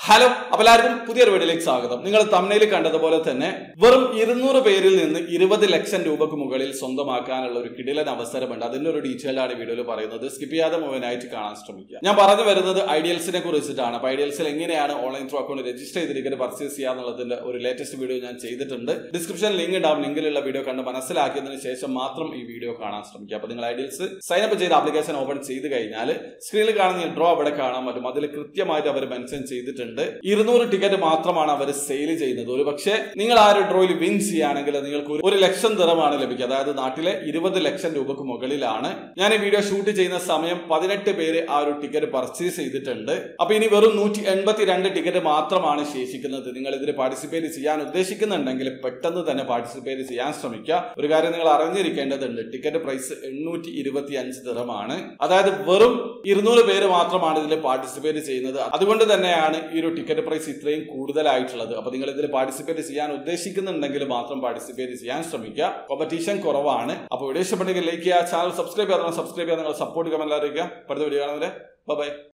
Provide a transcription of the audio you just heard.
hello അപ്പൊ എല്ലാവർക്കും പുതിയൊരു വീഡിയോയിലേക്ക് സ്വാഗതം നിങ്ങൾ തമിഴിൽ കണ്ടതുപോലെ തന്നെ വെറും ഇരുന്നൂറ് പേരിൽ നിന്ന് ഇരുപത് ലക്ഷം രൂപക്ക് മുകളിൽ സ്വന്തമാക്കാനുള്ള ഒരു കിടിലൻ അവസരമുണ്ട് അതിന്റെ ഒരു ഡീറ്റെയിൽ ആണ് വീഡിയോയിൽ പറയുന്നത് സ്കിപ്പ് ചെയ്യാതെ മുഴുവനായിട്ട് കാണാൻ ശ്രമിക്കുക ഞാൻ പറഞ്ഞു വരുന്നത് ഐഡിയൽസിനെ കുറിച്ചിട്ടാണ് അപ്പൊ ഐഡിയൽസിൽ എങ്ങനെയാണ് ഓൺലൈൻ ത്രൂ അക്കൗണ്ട് രജിസ്റ്റർ ചെയ്ത് ടിക്കറ്റ് പർച്ചേസ് ചെയ്യാന്നുള്ളതിന്റെ ഒരു ലേറ്റസ്റ്റ് വീഡിയോ ഞാൻ ചെയ്തിട്ടുണ്ട് ഡിസ്ക്രിപ്ഷൻ ലിങ്ക് ഉണ്ടാവും ലിങ്കിലുള്ള വീഡിയോ കണ്ട് മനസ്സിലാക്കിയതിനു ശേഷം മാത്രം ഈ വീഡിയോ കാണാൻ ശ്രമിക്കുക അപ്പൊ നിങ്ങൾ ഐഡിയൽസ് സൈൻ അപ്പ് ചെയ്ത് ആപ്ലിക്കേഷൻ ഓപ്പൺ ചെയ്ത് കഴിഞ്ഞാൽ സ്ക്രീനിൽ കാണുന്ന ഡ്രോ അവിടെ കാണാൻ പറ്റും അതിൽ കൃത്യമായിട്ട് അവർ മെൻഷൻ ചെയ്തിട്ടുണ്ട് ഇരുന്നൂറ് ടിക്കറ്റ് മാത്രമാണ് അവർ സെയിൽ ചെയ്യുന്നത് ഒരു പക്ഷേ നിങ്ങൾ ആ ഒരു ഡ്രോയിൽ വിൻ ചെയ്യുകയാണെങ്കിൽ നിങ്ങൾക്ക് ഒരു- ഒരു ലക്ഷം ദിറമാണ് ലഭിക്കുക അതായത് നാട്ടിലെ ഇരുപത് ലക്ഷം രൂപക്ക് മുകളിലാണ് ഞാൻ ഈ വീഡിയോ ഷൂട്ട് ചെയ്യുന്ന സമയം പതിനെട്ട് പേര് ആ ഒരു ടിക്കറ്റ് പർച്ചേസ് ചെയ്തിട്ടുണ്ട് അപ്പൊ ഇനി വെറും നൂറ്റി എൺപത്തി രണ്ട് ടിക്കറ്റ് മാത്രമാണ് ശേഷിക്കുന്നത് നിങ്ങൾ ഇതിൽ പാർട്ടിസിപ്പേറ്റ് ചെയ്യാൻ ഉദ്ദേശിക്കുന്നുണ്ടെങ്കിൽ പെട്ടെന്ന് തന്നെ പാർട്ടിസിപ്പേറ്റ് ചെയ്യാൻ ശ്രമിക്കുക ഒരു കാര്യം നിങ്ങൾ അറിഞ്ഞിരിക്കേണ്ടതുണ്ട് ടിക്കറ്റ് പ്രൈസ് എണ്ണൂറ്റി ഇരുപത്തി അഞ്ച് ദിറമാണ് അതായത് വെറും ഇരുന്നൂറ് പേര് മാത്രമാണ് ഇതിൽ പാർട്ടിസിപ്പേറ്റ് ചെയ്യുന്നത് അതുകൊണ്ട് തന്നെയാണ് ഈ ഒരു ടിക്കറ്റ് പ്രൈസ് ഇത്രയും കൂടുതലായിട്ടുള്ളത് അപ്പൊ നിങ്ങൾ ഇതിൽ പാർട്ടിസിപ്പേറ്റ് ചെയ്യാൻ ഉദ്ദേശിക്കുന്നുണ്ടെങ്കിൽ മാത്രം പാർട്ടിസിപ്പേറ്റ് ചെയ്യാൻ ശ്രമിക്കുക കോമ്പറ്റീഷൻ കുറവാണ് അപ്പോൾ വീഡിയോ ഇഷ്ടപ്പെട്ടെങ്കിൽ ലൈക്ക് ചെയ്യുക ചാനൽ സബ്സ്ക്രൈബ് ചെയ്യാതെ സബ്സ്ക്രൈബ് ചെയ്യാൻ നിങ്ങൾ സപ്പോർട്ട് കമന്റ് അറിയിക്കുക അടുത്ത വീഡിയോ കാണുന്നവരെ ബൈ